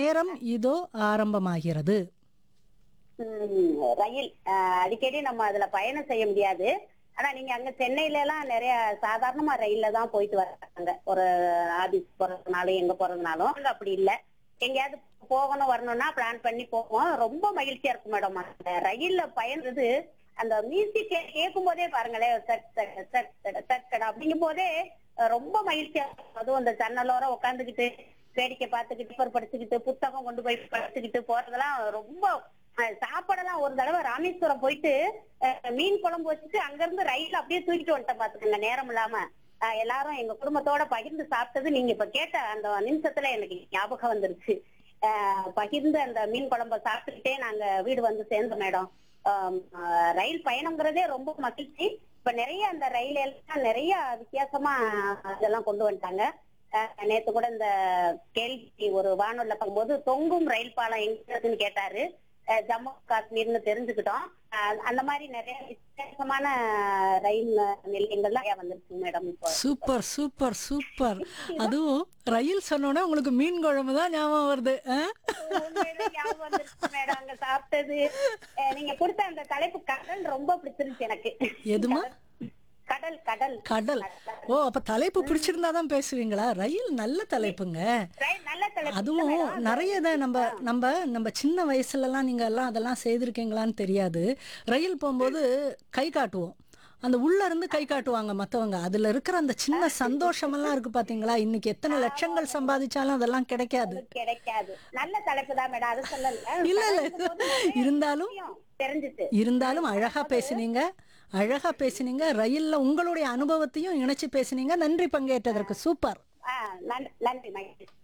நேரம் இதோ ஆரம்பமாகிறது ம், ரயில் அஹ், அடிக்கடி நம்ம அதுல பயணம் செய்ய முடியாது ஆனா நீங்க அங்க சென்னையில எல்லாம் நிறைய சாதாரணமா ரயில்ல தான் போயிட்டு வர்றாங்க ஒரு ஆபீஸ் போறதுனாலும் எங்க போறதுனாலும் அங்க அப்படி இல்ல எங்கேயாவது போகணும் வரணும்னா பிளான் பண்ணி போவோம் ரொம்ப மகிழ்ச்சியா இருக்கும் மேடம் அந்த ரயில்ல பயணது அந்த மியூசிக் கேட்கும் போதே பாருங்களேன் சட் சட் சட் சட் சட் சட் அப்படிங்கும் போதே அஹ், ரொம்ப மகிழ்ச்சியா இருக்கும் அதுவும் அந்த ஜன்னலோர உட்காந்துக்கிட்டு வேடிக்கை பார்த்துக்கிட்டு பேப்பர் படிச்சுக்கிட்டு புத்தகம் கொண்டு போய் படிச்சுக்கிட்டு போறதெல்லாம் ரொம்ப அஹ், சாப்பாடெல்லாம் ஒரு தடவை ராமேஸ்வரம் போயிட்டு அஹ், மீன் குழம்பு வச்சுட்டு அங்க இருந்து ரயில் அப்படியே தூக்கிட்டு வந்துட்டேன் பாத்துக்கோங்க நேரம் இல்லாம அஹ், எல்லாரும் எங்க குடும்பத்தோட பகிர்ந்து சாப்பிட்டது நீங்க இப்ப கேட்ட அந்த நிமிஷத்துல எனக்கு ஞாபகம் வந்துருச்சு அஹ், பகிர்ந்து அந்த மீன் குழம்ப சாப்பிட்டுக்கிட்டே நாங்க வீடு வந்து சேர்ந்தோம் மேடம் ஆம், அஹ், ரயில் பயணம்ங்கிறதே ரொம்ப மகிழ்ச்சி இப்ப நிறைய அந்த ரயில் எல்லாம் நிறைய வித்தியாசமா இதெல்லாம் கொண்டு வந்துட்டாங்க அஹ், நேத்து கூட இந்த கேள்வி ஒரு வானொலில பார்க்கும்போது தொங்கும் ரயில் பாலம் எங்க இருக்குன்னு கேட்டாரு அஹ், ஜம்மு காஷ்மீர்னு தெரிஞ்சுக்கிட்டோம் அஹ், அந்த மாதிரி நிறைய வித்தியாசமான ரயில் நிலையங்கள்லாம் நிறைய வந்துருச்சு மேடம் இப்போ சூப்பர் சூப்பர் சூப்பர் அதுவும் ரயில் சொன்னோன்னே உங்களுக்கு மீன் குழம்பு தான் ஞாபகம் வருது ஆ? உண்மையிலே ஞாபகம் வந்துருச்சு மேடம் அங்க சாப்பிட்டது அஹ், நீங்க கொடுத்த அந்த தலைப்பு கடல் ரொம்ப பிடிச்சிருந்துச்சு எனக்கு எதுமா? கடல் கடல் கடல் ஓ அப்ப தலைப்பு பிடிச்சிருந்தா தான் பேசுவீங்களா ரயில் நல்ல தலைப்புங்க ரயில் நல்ல தலைப்பு அதுவும் நிறைய இதை நம்ம நம்ம நம்ம சின்ன வயசுலலாம் நீங்க எல்லாம் அதெல்லாம் செய்திருக்கீங்களான்னு தெரியாது ரயில் போகும்போது கை காட்டுவோம் அந்த உள்ள இருந்து கை காட்டுவாங்க மத்தவங்க அதுல இருக்கிற அந்த சின்ன சந்தோஷமெல்லாம் இருக்கு பாத்தீங்களா இன்னைக்கு எத்தனை லட்சங்கள் சம்பாதிச்சாலும் அதெல்லாம் கிடைக்காது கிடைக்காது நல்ல தலைப்பு தான் மேடம் அது சொல்லல இல்ல இல்ல கடலுங்கும் போது நிறைய இருந்தாலும் விஷயம் தெரிஞ்சுச்சு இருந்தாலும் அழகா பேசுனீங்க அழகா பேசுனீங்க ரயில்ல உங்களுடைய அனுபவத்தையும் இணைச்சு பேசுனீங்க நன்றி பங்கேற்றதற்கு சூப்பர் ஆஹ் நன்றி நன்றி மகிழ்ச்சி